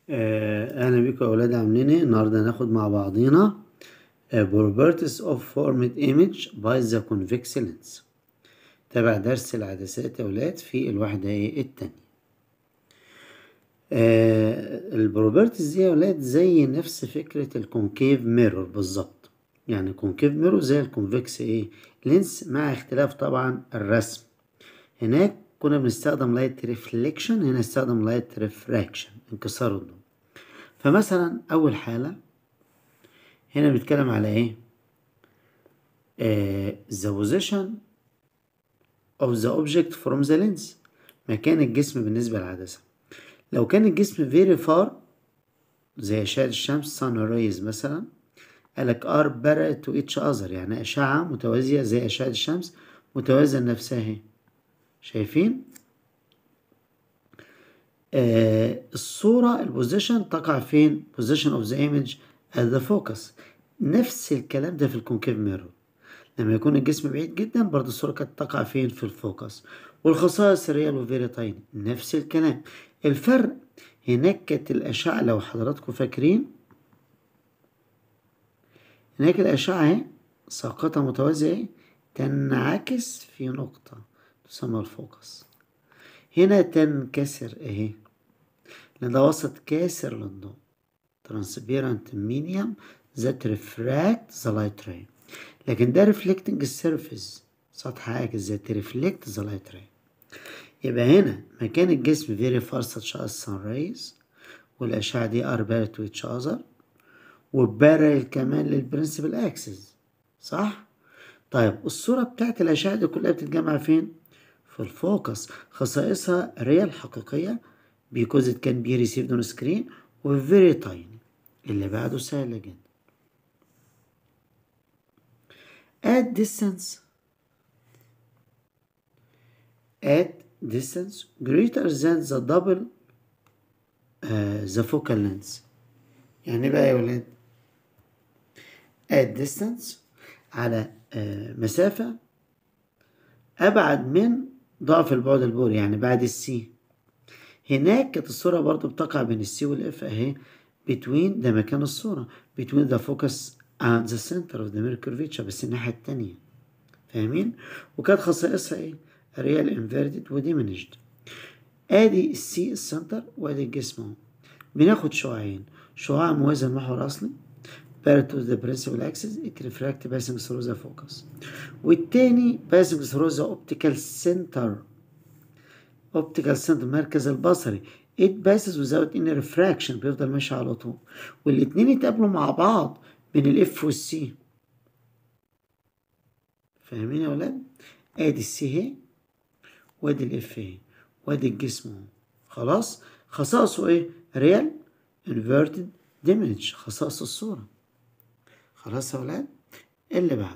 آه، أهلا بيكم يا أولاد عاملين إيه؟ النهاردة هناخد مع بعضينا آه، properties of formed image by the convex lens تابع درس العدسات يا أولاد في الوحدة إيه التانية البروبرتيز دي يا أولاد زي نفس فكرة الكونكيف ميرور بالظبط يعني كونكيف ميرور زي الكونفكس إيه لينس مع اختلاف طبعا الرسم هناك كنا بنستخدم لايت ريفليكشن هنا نستخدم لايت ريفراكشن انكسار الضوء فمثلا اول حاله هنا بنتكلم على ايه آه the position of the object from the lens مكان الجسم بالنسبة للعدسة لو كان الجسم very far زي أشعة الشمس sun rays مثلا قالك are parallel to each other يعني أشعة متوازية زي أشعة الشمس متوازية لنفسها اهي شايفين آه الصورة البوزيشن تقع فين position of the image at the focus نفس الكلام ده في الكونكيف ميرور لما يكون الجسم بعيد جدا برضه الصورة كانت تقع فين في الفوكس والخصائص الريال وفيري تايني نفس الكلام الفرق هناك كانت الأشعة لو حضراتكم فاكرين هناك الأشعة اهي ساقطة متوازية اهي تنعكس في نقطة تسمى الفوكس هنا تنكسر اهي لأن ده وسط كاسر للضوء transparent medium that refract the light ray لكن ده reflecting surface سطح عاكس that reflect the light ray يبقى هنا مكان الجسم very far such as sun rays والأشعة دي are parallel to each other وبارل كمان للبرنسبل اكسس صح؟ طيب الصورة بتاعت الأشعة دي كلها بتتجمع فين؟ في الفوكس خصائصها ريال حقيقية because it can be received on screen و very tiny اللي بعده سهل جدا at distance at distance greater than the double uh, the focal length يعني بقى يا ولاد at distance على uh, مسافة أبعد من ضعف البعد البوري يعني بعد السي هناك كانت الصورة برضو بتقع بين السي والاف اهي between ده مكان الصورة between the focus and the center of the mirror curvature بس الناحية التانية فاهمين؟ وكانت خصائصها ايه؟ real inverted و diminished ادي السي السنتر وادي الجسم اهو بناخد شعاعين شعاع موازي للمحور الاصلي parallel to the principal axis it refract passing through the focus والتاني passing through the optical center optical center المركز البصري it passes without any refraction بيفضل ماشي على طول والاتنين يتقابلوا مع بعض بين الاف والسي فاهمين يا ولاد ادي السي اهي وادي الاف اهي وادي الجسم اهو خلاص خصائصه ايه ريال inverted damage خصائص الصورة خلاص يا ولاد اللي بعده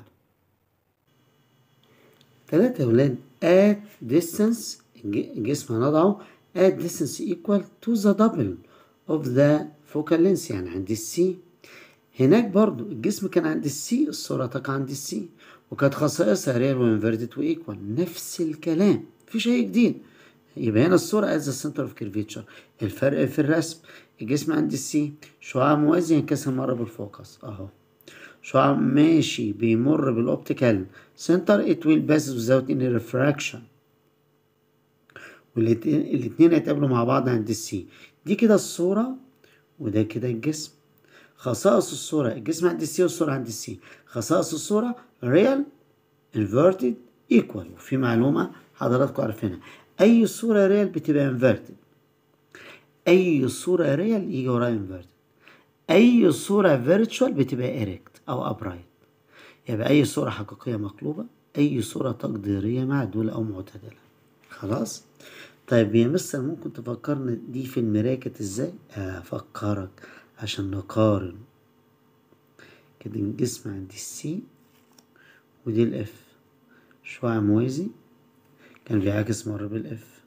تلاتة يا ولاد at distance جسم هنضعه at distance equal to the double of the focal length يعني عند السي هناك برضو الجسم كان عند السي الصورة تقع عند السي وكانت خصائصها ريال وانفيرتد وايكوال نفس الكلام مفيش أي جديد يبقى هنا الصورة as the center of curvature الفرق في الرسم الجسم عند السي شعاع موازي ينكسر مرة بالفوكس اهو شعاع ماشي بيمر بالاوبتيكال سنتر it will pass without any refraction والاتنين هيتقابلوا مع بعض عند السي دي كده الصورة وده كده الجسم خصائص الصورة الجسم عند السي والصورة عند السي خصائص الصورة real inverted equal وفي معلومة حضراتكم عارفينها أي صورة ريال بتبقى inverted أي صورة ريال يجي وراها inverted أي صورة virtual بتبقى erect أو upright يبقى أي صورة حقيقية مقلوبة أي صورة تقديرية معدولة أو معتدلة خلاص طيب يا مستر ممكن تفكرنا دي في المراكت ازاي افكرك عشان نقارن كده الجسم عند السي ودي الاف شعاع موازي كان بيعاكس مرة بالاف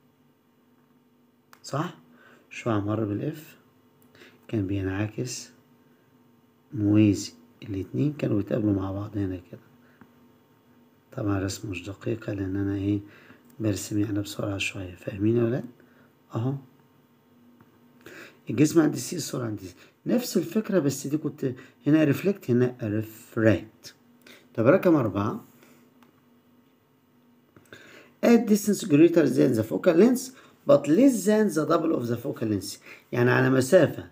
صح شعاع مرة بالاف كان بينعكس موازي الاتنين كانوا بيتقابلوا مع بعض هنا كده طبعا رسم مش دقيقة لأن أنا إيه برسم يعني بسرعة شوية فاهمين يا ولاد؟ أهو الجسم عند السي الصورة عند السي نفس الفكرة بس دي كنت هنا ريفلكت هنا ريفراكت طب رقم أربعة at distance greater than the focal length but less than the double of the focal length يعني على مسافة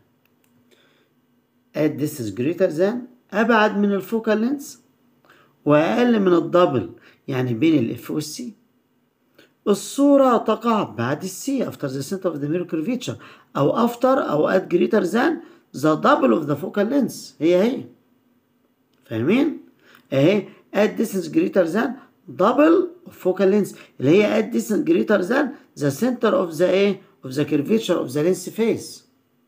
at distance greater than أبعد من الفوكال لينس وأقل من الدبل يعني بين الاف والسي الصورة تقع بعد السي after the center of the mirror curvature أو after أو at greater than the double of the focal length هي هي فاهمين؟ اهي at distance greater than double of focal length اللي هي at distance greater than the center of the ايه of the curvature of the lens face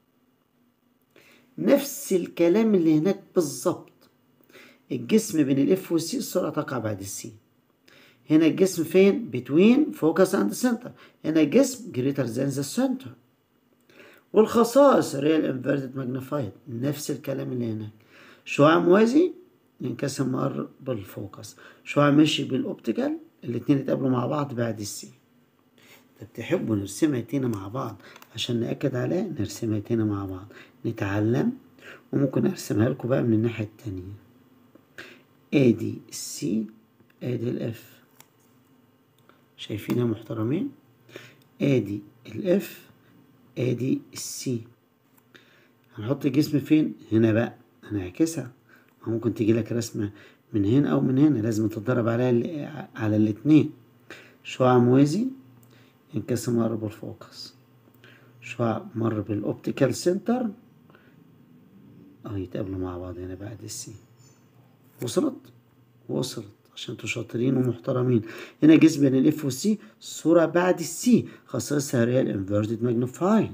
نفس الكلام اللي هناك بالظبط الجسم بين الاف والسي السرعة تقع بعد السي هنا الجسم فين between focus and center هنا الجسم greater than the center والخصائص real inverted magnified نفس الكلام اللي هناك شعاع موازي ينقسم مر بالفوكس شعاع ماشي بالاوبتيكال الاتنين يتقابلوا مع بعض بعد السي طب تحبوا نرسمها تاني مع بعض عشان نأكد عليها نرسمها تاني مع بعض نتعلم وممكن ارسمها لكم بقى من الناحية التانية ادي السي ادي الاف شايفين يا محترمين ادي الاف ادي السي هنحط الجسم فين هنا بقى هنعكسها ممكن تيجي لك رسمة من هنا او من هنا لازم تتدرب عليها على الاتنين شعاع موازي ينقسم مر بالفوكس شعاع مر بالاوبتيكال سنتر اه يتقابلوا مع بعض هنا بعد السي وصلت وصلت عشان انتوا شاطرين ومحترمين هنا جسم بين الاف والسي صورة بعد السي خصائصها ريال انفيرتد ماجنيفاين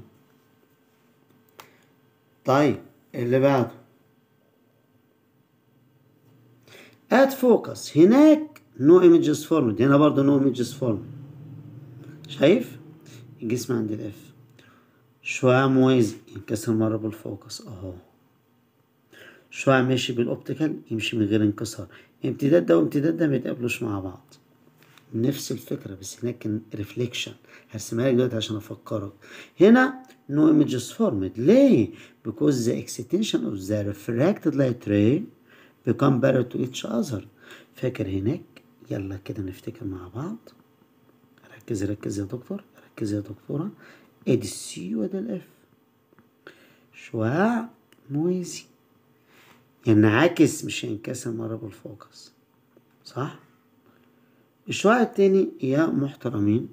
طيب اللي بعده ات فوكس هناك نو ايمجز فورمد هنا برضه نو ايمجز فورمد شايف الجسم عند الاف شعاع موازي ينكسر مرة بالفوكس اهو شعاع ماشي بالاوبتيكال يمشي من غير انكسار امتداد ده وامتداد ده ما يتقابلوش مع بعض نفس الفكرة بس هناك كان ريفليكشن هرسمها لك دلوقتي عشان افكرك هنا no images formed ليه؟ because the extension of the refracted light ray become parallel to each other فاكر هناك يلا كده نفتكر مع بعض ركز ركز يا دكتور ركز يا دكتورة ادي السي وادي الاف شعاع موازي ينعكس مش ينكسر مرة بالفوكس صح الشعاع التاني يا محترمين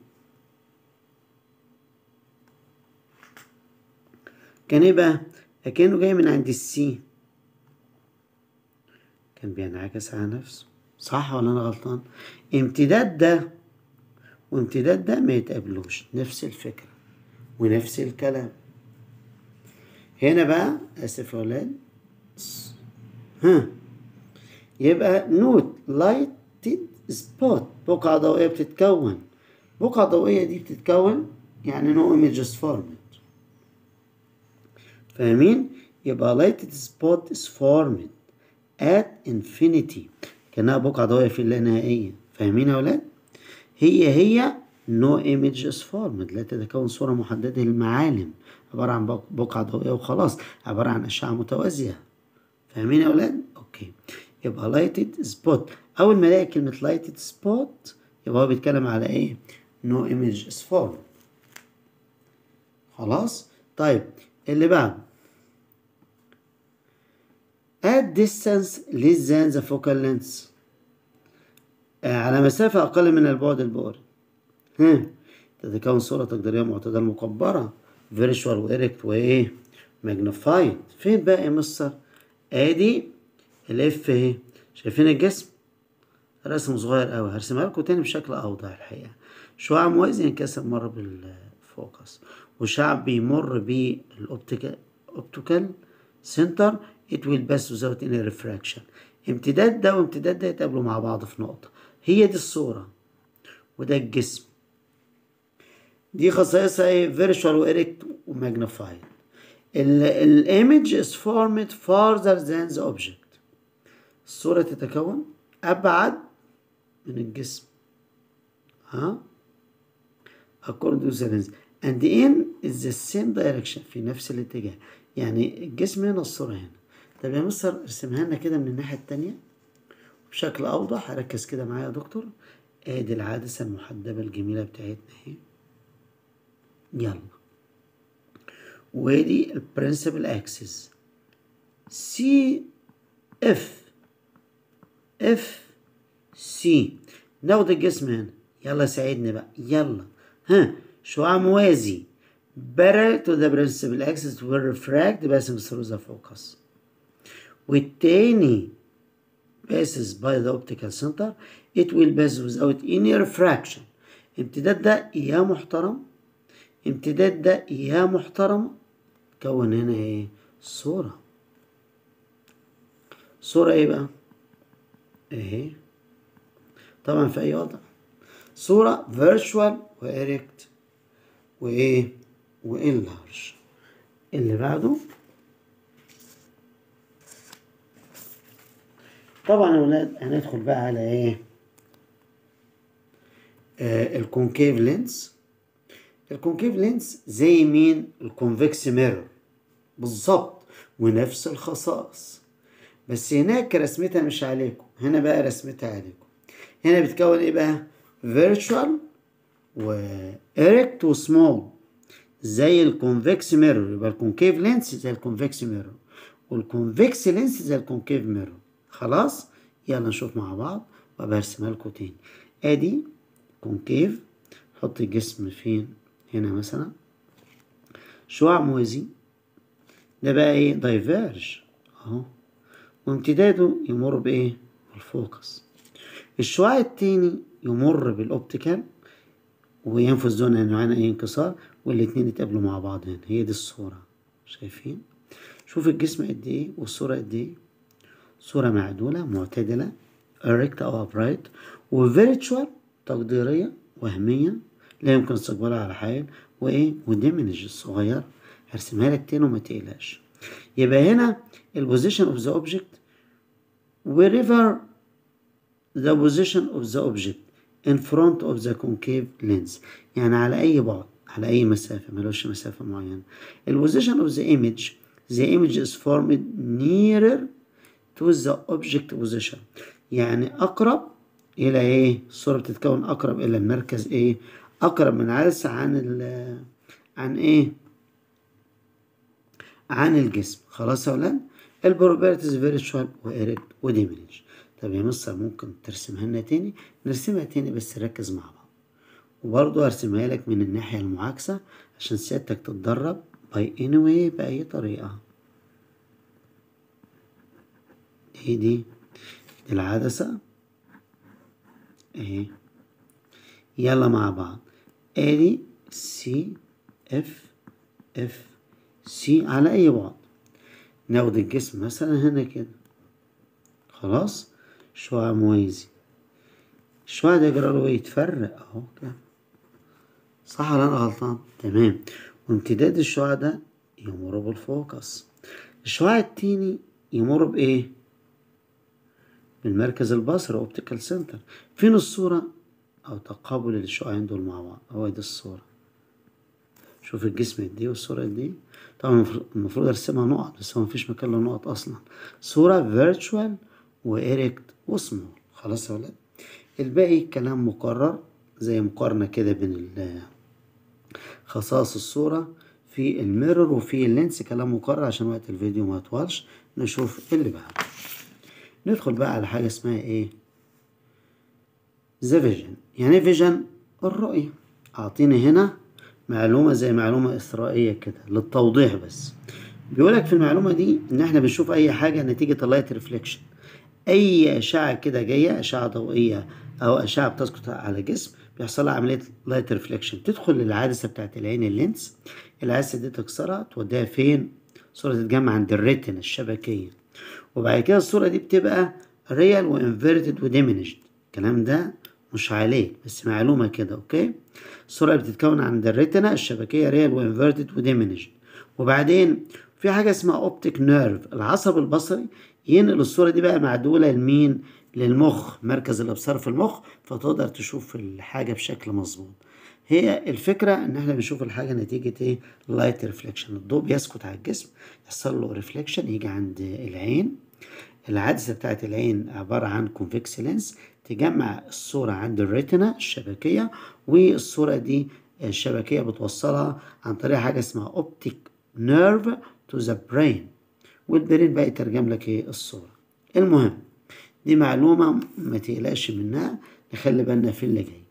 كان ايه بقى كأنه جاي من عند السي كان بينعكس على نفسه صح ولا انا غلطان امتداد ده وامتداد ده ما يتقابلوش نفس الفكرة ونفس الكلام هنا بقى اسف يا ولاد ها يبقى نوت لايتد سبوت بقعة ضوئية بتتكون بقعة ضوئية دي بتتكون يعني نو ايمجز فورمد فاهمين يبقى لايتد سبوت is formed at infinity كأنها بقعة ضوئية في اللانهائية فاهمين يا ولاد هي هي no image is formed لا تتكون صورة محددة للمعالم عبارة عن بقعة ضوئية وخلاص عبارة عن أشعة متوازية فاهمين يا ولاد؟ أوكي يبقى lighted spot أول ما ألاقي كلمة lighted spot يبقى هو بيتكلم على إيه؟ no image is formed خلاص؟ طيب اللي بعده at distance less than the focal length آه على مسافة أقل من البعد البؤري ها تتكون صورة تقديرية معتدلة مكبرة فيرشوال وإيركت وإيه ماجنيفايد فين بقى يا مستر ادي الاف اهي شايفين الجسم رسم صغير قوي هرسمها لكم تاني بشكل اوضح الحقيقه شعاع موازي ينكسر مره بالفوكس وشعاع بيمر بالاوبتيكال اوبتيكال سنتر it will pass without any refraction امتداد ده وامتداد ده يتقابلوا مع بعض في نقطه هي دي الصوره وده الجسم دي خصائصها ايه فيرشوال وإيركت وماجنيفايد الايمج is formed farther than the object الصورة تتكون أبعد من الجسم ها according to the lens and in is the same direction في نفس الاتجاه يعني الجسم هنا الصورة هنا طب يا مستر ارسمها لنا كده من الناحية التانية بشكل أوضح ركز كده معايا يا دكتور ادي العدسة المحدبة الجميلة بتاعتنا اهي يلا وادي البرنسبل اكسس سي اف اف سي ناخد الجسم هنا يلا ساعدني بقى يلا ها شعاع موازي parallel to the principal axis will refract passing through the focus والتاني passes by the optical center it will pass without any refraction امتداد ده يا محترم امتداد ده يا محترم كون هنا ايه صورة صورة ايه بقى اهي طبعا في اي وضع صورة فيرتشوال وإيركت وإيه وإنلارج اللي بعده طبعا يا ولاد هندخل بقى على ايه آه الكونكيف لينس الكونكيف لينس زي مين الكونفكس ميرور بالظبط ونفس الخصائص بس هناك رسمتها مش عليكم هنا بقى رسمتها عليكم هنا بتكون ايه بقى فيرتشوال وإيركت وسمول زي الكونفكس ميرور يبقى الكونكيف لينس زي الكونفكس ميرور والكونفكس لينس زي الكونكيف ميرور خلاص يلا نشوف مع بعض وبرسمها لكم تاني ادي كونكيف حط الجسم فين هنا مثلا شعاع موازي ده بقى ايه دايفيرج اهو وامتداده يمر بايه بالفوكس الشعاع التاني يمر بالاوبتيكال وينفذ دون ان يعاني اي انكسار والاتنين يتقابلوا مع بعض هنا هي دي الصورة شايفين شوف الجسم قد ايه والصورة قد ايه صورة معدولة معتدلة erect أو upright وفيرتشوال تقديرية وهمية لا يمكن استقبالها على حال وإيه وديمينج الصغير هرسمها لك تاني وما تقلقش يبقى هنا البوزيشن اوف ذا اوبجكت wherever the position of the object in front of the concave lens يعني على أي بعد على أي مسافة ملوش مسافة معينة البوزيشن of the image the image is formed nearer to the object position يعني أقرب إلى إيه الصورة بتتكون أقرب إلى المركز إيه أقرب من عدسة عن ال عن إيه عن الجسم خلاص يا ولاد البروبرتيز فيرتشوال وإيركت وديمينج طب يا مستر ممكن ترسمها لنا تاني نرسمها تاني بس ركز مع بعض وبرضه هرسمها لك من الناحية المعاكسة عشان سيادتك تتدرب باي anyway بأي طريقة ايه دي العدسة اهي يلا مع بعض ادي سي اف اف سي على اي بعد ناخد الجسم مثلا هنا كده خلاص شعاع موازي الشعاع ده يجرى له يتفرق اهو كده صح ولا انا غلطان تمام وامتداد الشعاع ده يمر بالفوكس الشعاع التاني يمر بايه بالمركز البصري اوبتيكال سنتر فين الصورة او تقابل الشعاعين دول مع بعض هو دي الصورة شوف الجسم قد ايه والصورة قد ايه طبعا المفروض ارسمها نقط بس هو مفيش مكان للنقط اصلا صورة فيرتشوال وإيركت وسمول خلاص يا ولاد الباقي كلام مقرر زي مقارنة كده بين خصائص الصورة في الميرور وفي اللينس كلام مقرر عشان وقت الفيديو ما يطولش نشوف اللي بعده ندخل بقى على حاجة اسمها ايه ذا فيجن يعني فيجن الرؤية اعطيني هنا معلومة زي معلومة إسرائيلية كده للتوضيح بس بيقولك في المعلومة دي إن إحنا بنشوف أي حاجة نتيجة اللايت ريفليكشن أي أشعة كده جاية أشعة ضوئية أو أشعة بتسقط على جسم بيحصل لها عملية لايت ريفليكشن تدخل للعدسة بتاعت العين اللينس العدسة دي تكسرها توديها فين؟ صورة تتجمع عند الريتنا الشبكية وبعد كده الصورة دي بتبقى ريال وانفيرتد وديمينشد الكلام ده مش عليك بس معلومة كده اوكي الصورة بتتكون عند الريتنا الشبكية ريال وانفيرتد وديمينشد وبعدين في حاجة اسمها اوبتيك نيرف العصب البصري ينقل الصورة دي بقى معدولة لمين للمخ مركز الابصار في المخ فتقدر تشوف الحاجة بشكل مظبوط هي الفكرة ان احنا بنشوف الحاجة نتيجة ايه لايت ريفليكشن الضوء بيسكت على الجسم يحصل له ريفليكشن يجي عند العين العدسة بتاعت العين عبارة عن كونفكس لينس تجمع الصورة عند الريتنا الشبكية والصورة دي الشبكية بتوصلها عن طريق حاجة اسمها اوبتيك نيرف تو ذا برين والبرين بقى يترجم لك ايه الصورة المهم دي معلومة ما تقلقش منها نخلي بالنا في اللي جاي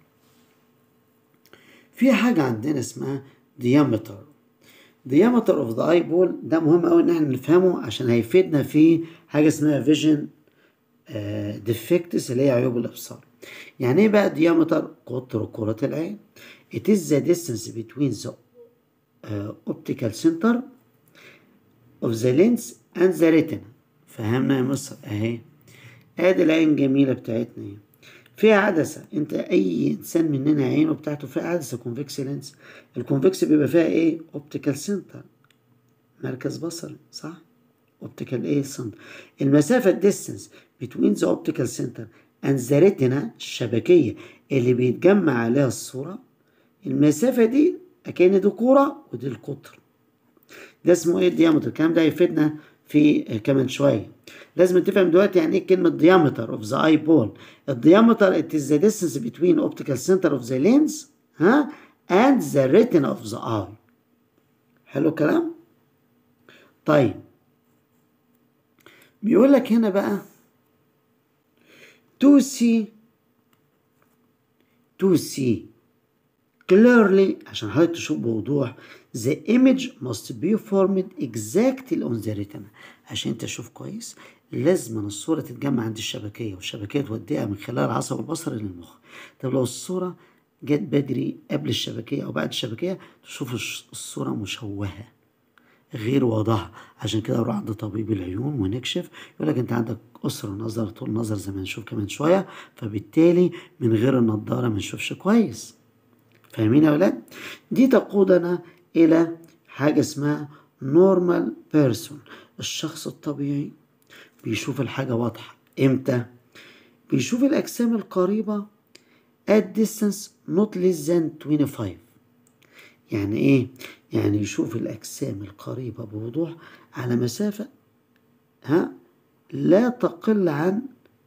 في حاجة عندنا اسمها diameter diameter of the eyeball ده مهم قوي ان احنا نفهمه عشان هيفيدنا في حاجة اسمها vision defects اللي هي عيوب الابصار يعني ايه بقى diameter قطر كرة العين it is the distance between the uh, optical center of the lens and the retina فهمنا يا مصر اهي ادي العين جميلة بتاعتنا اهي فيها عدسة انت اي انسان مننا عينه بتاعته فيها عدسة كونفكس لينس الكونفكس بيبقى فيها ايه اوبتيكال سنتر مركز بصري صح اوبتيكال ايه سنتر المسافة الديستنس between the optical center and the retina الشبكية اللي بيتجمع عليها الصورة المسافة دي أكن دي كورة ودي القطر ده اسمه ايه الديامتر الكلام ده هيفيدنا في كمان شوية لازم تفهم دلوقتي يعني ايه كلمة diameter of the eyeball الديامتر it is the distance between optical center of the lens ها and the retina of the eye حلو الكلام طيب بيقول لك هنا بقى to see to see clearly عشان حضرتك تشوف بوضوح the image must be formed exactly on the retina عشان تشوف كويس لازم الصورة تتجمع عند الشبكية والشبكية توديها من خلال العصب البصري للمخ طب لو الصورة جت بدري قبل الشبكية أو بعد الشبكية تشوف الصورة مشوهة غير واضحة عشان كده نروح عند طبيب العيون ونكشف يقول لك انت عندك قصر نظر طول نظر زي ما نشوف كمان شوية فبالتالي من غير النضارة ما نشوفش كويس فاهمين يا ولاد دي تقودنا إلى حاجة اسمها نورمال بيرسون الشخص الطبيعي بيشوف الحاجة واضحة امتى بيشوف الأجسام القريبة at distance not less than 25 يعني ايه يعني يشوف الأجسام القريبة بوضوح على مسافة ها لا تقل عن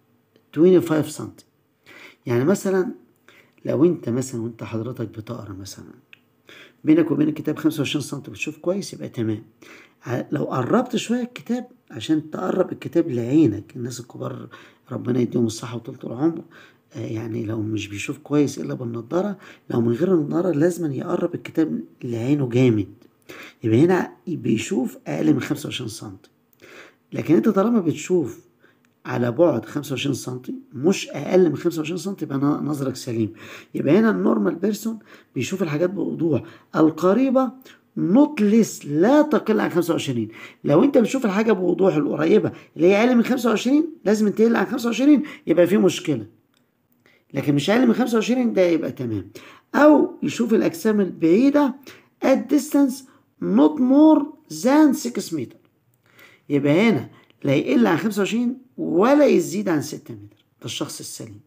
25 سم يعني مثلا لو انت مثلا وانت حضرتك بتقرا مثلا بينك وبين الكتاب 25 سم بتشوف كويس يبقى تمام لو قربت شويه الكتاب عشان تقرب الكتاب لعينك الناس الكبار ربنا يديهم الصحه وطولة العمر يعني لو مش بيشوف كويس الا بالنضاره لو من غير النضاره لازم يقرب الكتاب لعينه جامد يبقى هنا بيشوف اقل من 25 سم لكن انت طالما بتشوف على بعد 25 سم مش اقل من 25 سم يبقى نظرك سليم يبقى هنا النورمال بيرسون بيشوف الحاجات بوضوح القريبه نوت ليس لا تقل عن 25 لو انت بتشوف الحاجه بوضوح القريبه اللي هي اقل من 25 لازم تقل عن 25 يبقى في مشكله لكن مش اقل من 25 ده يبقى تمام او يشوف الاجسام البعيده at distance not more than 6 متر يبقى هنا لا يقل عن 25 ولا يزيد عن 6 متر ده الشخص السليم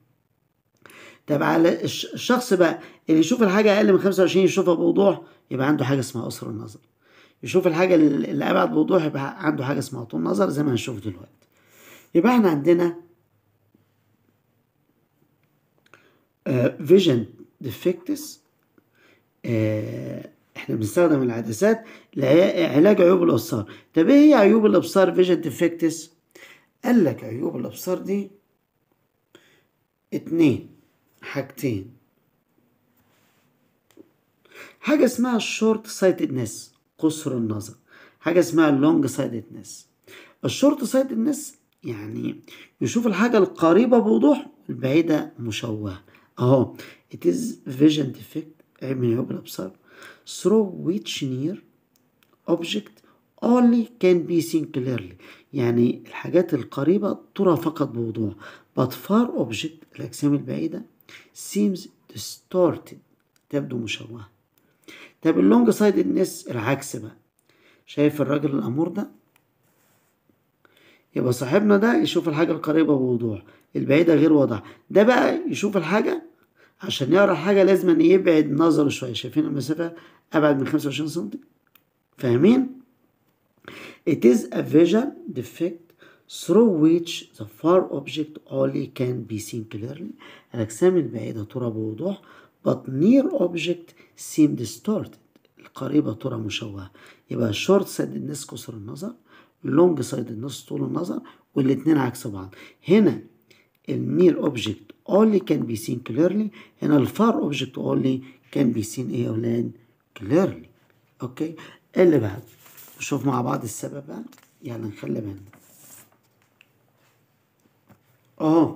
طب على الشخص بقى اللي يشوف الحاجة أقل من 25 يشوفها بوضوح يبقى عنده حاجة اسمها قصر النظر يشوف الحاجة اللي أبعد بوضوح يبقى عنده حاجة اسمها طول نظر زي ما هنشوف دلوقتي يبقى احنا عندنا فيجن ديفكتس احنا بنستخدم العدسات لعلاج عيوب الابصار طب ايه هي عيوب الابصار فيجن ديفكتس قال لك عيوب الابصار دي اتنين حاجتين حاجه اسمها الشورت سايتدنس قصر النظر حاجه اسمها اللونج سايتدنس الشورت سايتدنس يعني يشوف الحاجه القريبه بوضوح البعيده مشوهه اهو it is vision defect عيب من عيوب الابصار through which near object only can be seen clearly يعني الحاجات القريبة ترى فقط بوضوح but far object الأجسام البعيدة seems distorted تبدو مشوهة طب اللونج سايدنس العكس بقى شايف الراجل الأمور ده يبقى صاحبنا ده يشوف الحاجة القريبة بوضوح البعيدة غير واضحة ده بقى يشوف الحاجة عشان يقرا حاجة لازم يبعد نظره شوية شايفين المسافة أبعد من 25 سنتي فاهمين؟ It is a vision defect through which the far object only can be seen clearly الأجسام البعيدة ترى بوضوح but near object seem distorted القريبة ترى مشوهة يبقى short sightedness قصر النظر long sightedness طول النظر والاتنين عكس بعض هنا النير اوبجكت only can be seen clearly هنا الفار اوبجكت only can be seen ايه يا اولاد clearly اوكي اللي بعد نشوف مع بعض السبب بقى يعني نخلي بالنا اهو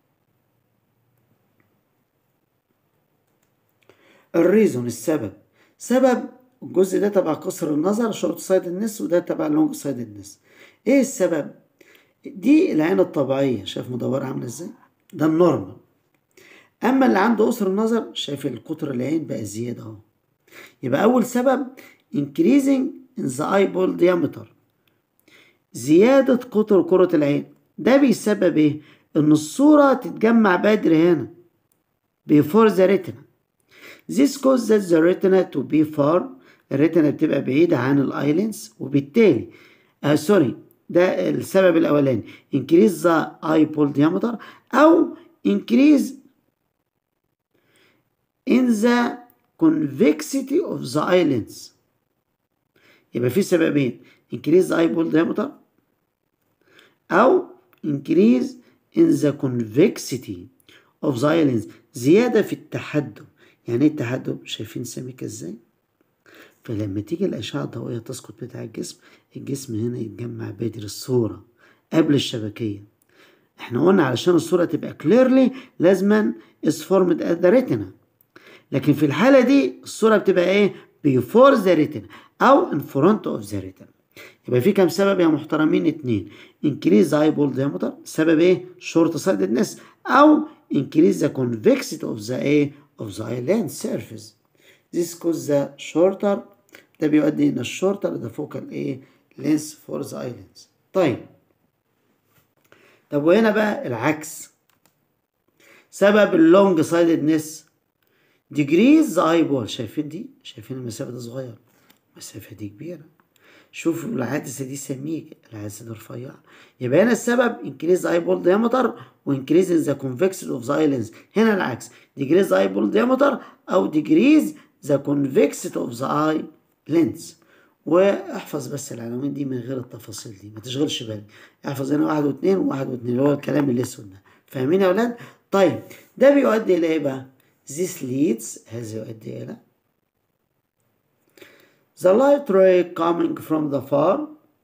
الريزون السبب سبب الجزء ده تبع قصر النظر شورت سايد النس وده تبع لونج سايد النس ايه السبب دي العين الطبيعية شايف مدورة عاملة ازاي ده النورمال اما اللي عنده قصر النظر شايف القطر العين بقى زيادة اهو يبقى اول سبب increasing in the eyeball diameter زيادة قطر كرة العين ده بيسبب ايه ان الصورة تتجمع بدري هنا before the retina This causes the retina to be far الريتنا بتبقى بعيدة عن الايلينز وبالتالي آه سوري ده السبب الأولاني increase the eyeball diameter أو increase in the convexity of the eyelids يبقى في سببين increase the eyeball diameter أو increase in the convexity of the eyelids زيادة في التحدب يعني ايه التحدب شايفين سمكة ازاي فلما تيجي الأشعة الضوئية تسقط بتاع الجسم الجسم هنا يتجمع بدري الصورة قبل الشبكية احنا قلنا علشان الصورة تبقى كليرلي لازما is formed at the retina لكن في الحالة دي الصورة بتبقى ايه before the retina أو in front of the retina يبقى في كام سبب يا محترمين اتنين increase the eyeball diameter سبب ايه short sightedness أو increase the convexity of the ايه of the eye lens surface this causes the shorter ده بيؤدي إلى الشورتر ده فوكال ايه lens for the eye lens طيب طب وهنا بقى العكس سبب اللونج سايددنس ديجريز اي بول شايفين دي شايفين المسافه دي صغيره المسافه دي كبيره شوفوا العدسه دي سميكه العدسه دي رفيعه يبقى هنا السبب انكريز اي بول ديامتر وانكريز ذا كونفكسيتي اوف ذا اي لينز هنا العكس ديجريز اي بول ديامتر او ديجريز ذا كونفكسيتي اوف ذا اي لينز واحفظ بس العناوين دي من غير التفاصيل دي ما تشغلش بالك احفظ هنا واحد واثنين وواحد واثنين اللي هو الكلام الاسود ده فاهمين يا اولاد طيب ده بيؤدي الى ايه بقى this leads هذا يؤدي الى the light ray coming from the far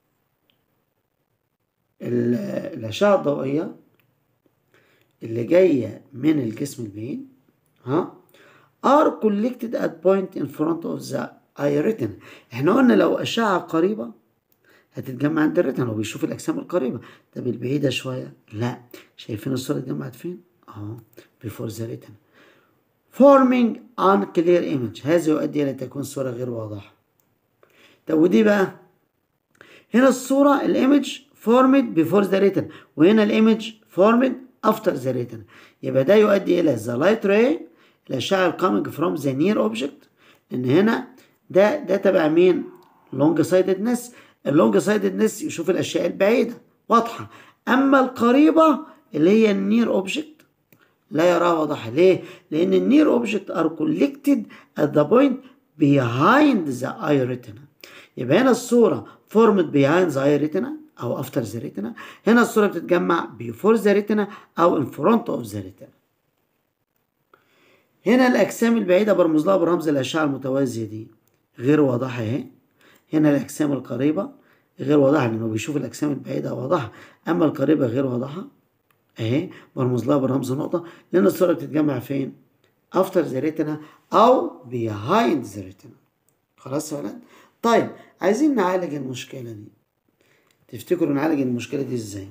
الأشعة الضوئية اللي جاية من الجسم البعيد ها are collected at point in front of the eye retina احنا قلنا لو أشعة قريبة هتتجمع عند الريتنا لو بيشوف الأجسام القريبة طب البعيدة شوية لا شايفين الصورة اتجمعت فين؟ اهو before the retina forming unclear image هذا يؤدي إلى تكون صورة غير واضحة طب ودي بقى هنا الصورة الايمج formed before the retina وهنا الايمج formed after the retina يبقى ده يؤدي إلى the light ray الأشعة coming from the near object إن هنا ده ده تبع مين؟ long sightedness اللونج سايددنس يشوف الاشياء البعيده واضحه اما القريبه اللي هي النير اوبجكت لا يراها واضحه ليه لان النير اوبجكت ار كولكتد ات ذا بوينت behind the eye retina يبقى هنا الصوره formed behind the eye retina او after the retina هنا الصوره بتتجمع before the retina او in front of the retina هنا الاجسام البعيده برمز لها برمز الاشعه المتوازيه دي غير واضحه اهي هنا الأجسام القريبة غير واضحة لأنه بيشوف الأجسام البعيدة واضحة أما القريبة غير واضحة أهي برمز لها برمز نقطة لأن الصورة بتتجمع فين؟ after the retina أو behind the retina خلاص يا ولاد؟ طيب عايزين نعالج المشكلة دي تفتكروا نعالج المشكلة دي ازاي؟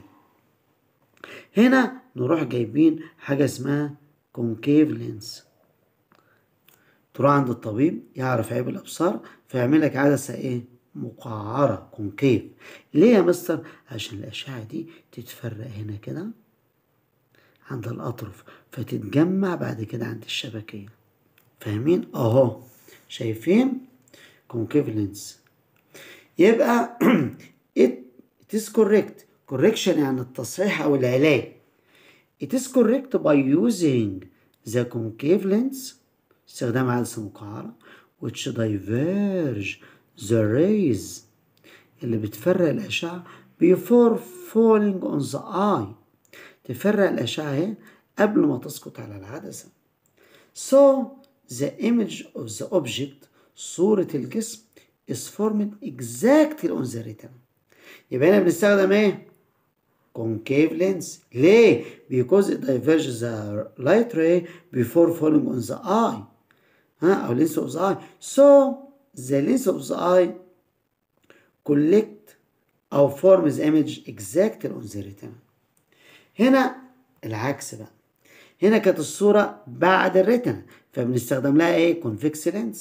هنا نروح جايبين حاجة اسمها concave lens تروح عند الطبيب يعرف عيب الابصار فيعمل لك عدسه ايه مقعره كونكيف ليه يا مستر عشان الاشعه دي تتفرق هنا كده عند الأطرف فتتجمع بعد كده عند الشبكية فاهمين اهو شايفين concave lens يبقى it, it is correct correction يعني التصحيح أو العلاج it is correct by using the concave lens استخدام عدسة مقعرة which diverge the rays اللي بتفرق الأشعة before falling on the eye تفرق الأشعة اهي قبل ما تسقط على العدسة so the image of the object صورة الجسم is formed exactly on the retina يبقى هنا بنستخدم ايه؟ concave lens ليه؟ because it diverges the light ray before falling on the eye ها أو lens of the eye so the lens of the eye collect أو forms image exactly on the retina هنا العكس بقى هنا كانت الصورة بعد الريتنا فبنستخدم لها ايه convex lens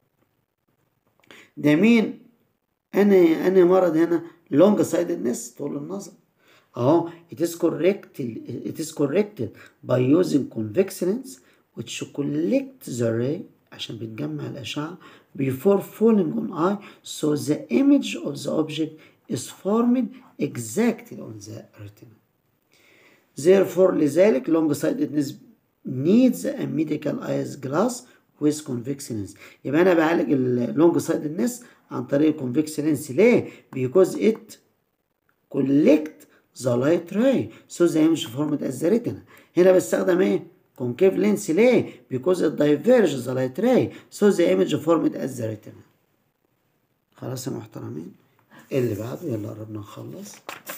ده مين أنا أنا مرض هنا long sightedness طول النظر اهو it is corrected it is corrected by using convex lens which collect the ray عشان بتجمع الأشعة before falling on eye so the image of the object is formed exactly on the retina therefore لذلك long sightedness needs a medical eyes glass with convex lens يبقى أنا بعالج ال long sightedness عن طريق convex lens ليه؟ because it collect the light ray so the image formed as the retina هنا بستخدم ايه؟ concave lens ليه؟ because it diverges the light ray so the image formed as the retina خلاص يا محترمين اللي بعده يلا قربنا نخلص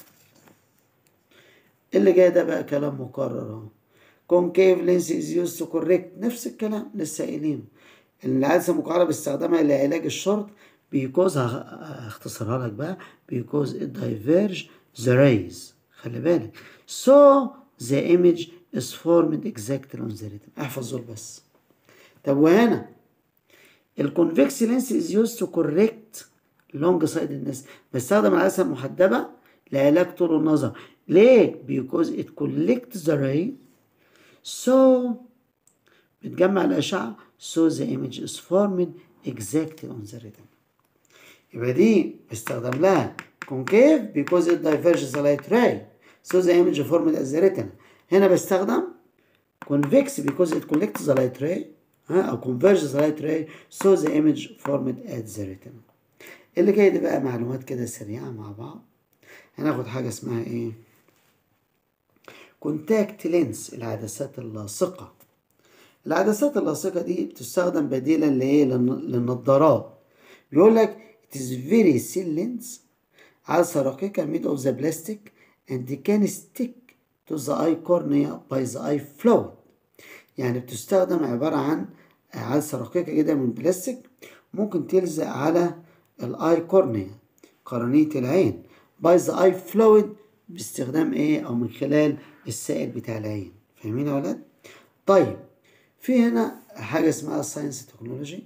اللي جاي ده بقى كلام مكرر اهو concave lens is used to correct نفس الكلام لسه قايلينه العدسة المقعرة باستخدامها لعلاج الشرط because هختصرها لك بقى because it diverge the rays خلي بالك so the image is formed exactly on the retina احفظ دول بس طب وهنا الكونفكس لينس is used to correct long sightedness بستخدم العدسة المحدبة لعلاج طول النظر ليه؟ because it collects the ray so بتجمع الأشعة so the image is formed exactly on the retina يبقى دي بستخدم لها concave because it diverges the light ray so the image formed as the retina هنا بستخدم convex because it collects the light ray ها أو converges the light ray so the image formed as the retina اللي جاي ده بقى معلومات كده سريعة مع بعض هناخد حاجة اسمها ايه كونتاكت لينس العدسات اللاصقة العدسات اللاصقة دي بتستخدم بديلا لإيه للنظارات بيقول لك it is very thin lens عدسة رقيقة made of the plastic and can stick to the eye cornea by the eye fluid يعني بتستخدم عبارة عن عدسة رقيقة جدا من بلاستيك ممكن تلزق على الاي كورنيا قرنية العين by the eye fluid باستخدام ايه او من خلال السائل بتاع العين فاهمين يا ولاد طيب في هنا حاجة اسمها ساينس تكنولوجي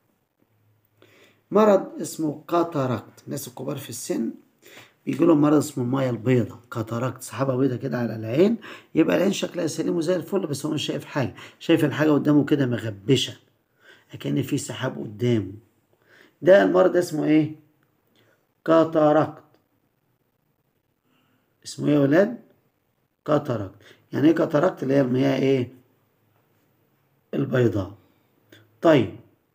مرض اسمه كاتاراكت الناس الكبار في السن بيجي لهم مرض اسمه المية البيضاء كاتاراكت سحابة بيضاء كده على العين يبقى العين شكلها سليم وزي الفل بس هو مش شايف حاجة شايف الحاجة قدامه كده مغبشة كأن في سحاب قدامه ده المرض اسمه ايه كاتاراكت اسمه ايه يا ولاد كاتاراكت يعني ايه كاتاراكت اللي هي المياه ايه البيضاء طيب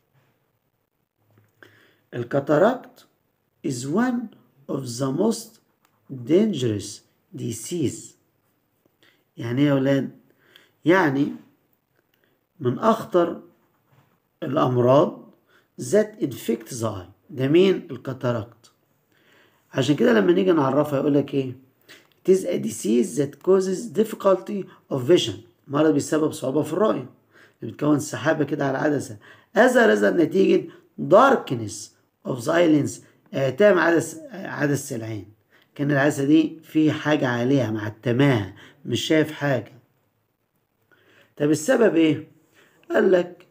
الكاتاراكت is one of the most dangerous disease يعني ايه يا ولاد يعني من اخطر الامراض that infect the eye ده مين الكاتاراكت عشان كده لما نيجي نعرفها يقول لك ايه it is a disease that causes difficulty of vision مرض بيسبب صعوبة في الرؤية بتكون سحابة كده على العدسة as a result نتيجة darkness of the eyelids اعتام عدس عدسة العين كان العدسة دي في حاجة عليها معتماها مش شايف حاجة طب السبب ايه قال لك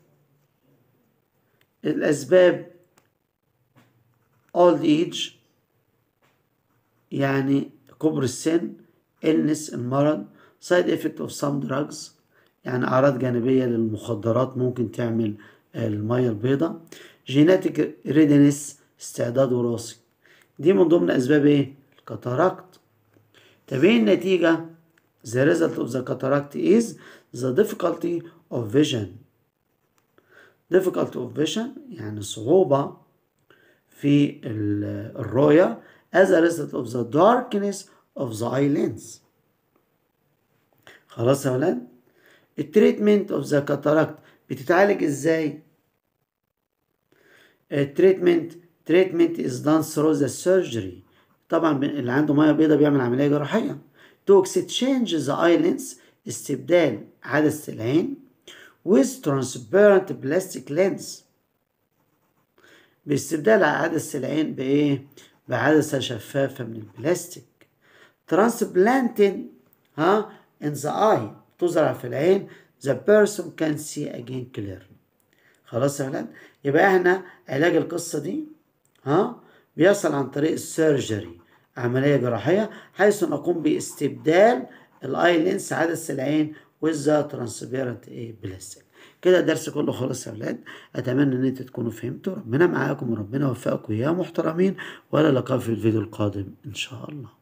الأسباب old age يعني كبر السن illness المرض side effect of some drugs يعني أعراض جانبية للمخدرات ممكن تعمل المية البيضاء genetic readiness استعداد وراثي دي من ضمن أسباب إيه؟ الكاتاراكت طب إيه النتيجة؟ The result of the cataract is the difficulty of vision difficulty of vision يعني صعوبة في الرؤية as a result of the darkness of the eye lens خلاص يا ولاد التريتمنت اوف ذا كاتاراكت بتتعالج ازاي التريتمنت تريتمنت از دان ثرو ذا سيرجري طبعا اللي عنده ميه بيضاء بيعمل عمليه جراحيه تو اكستشينج ذا اي لينس استبدال عدسه العين with transparent plastic lens باستبدال عدسة العين بإيه؟ بعدسة شفافة من البلاستيك transplanted ها in the eye تزرع في العين the person can see again clearly خلاص يا ولاد يبقى احنا علاج القصة دي ها بيحصل عن طريق السيرجري عملية جراحية حيث نقوم باستبدال الاي لينس عدسة العين with the transparent ايه بلاستيك كده الدرس كله خلص يا ولاد اتمنى ان انتوا تكونوا فهمتوا ربنا معاكم وربنا يوفقكم يا محترمين ولا لقاء في الفيديو القادم ان شاء الله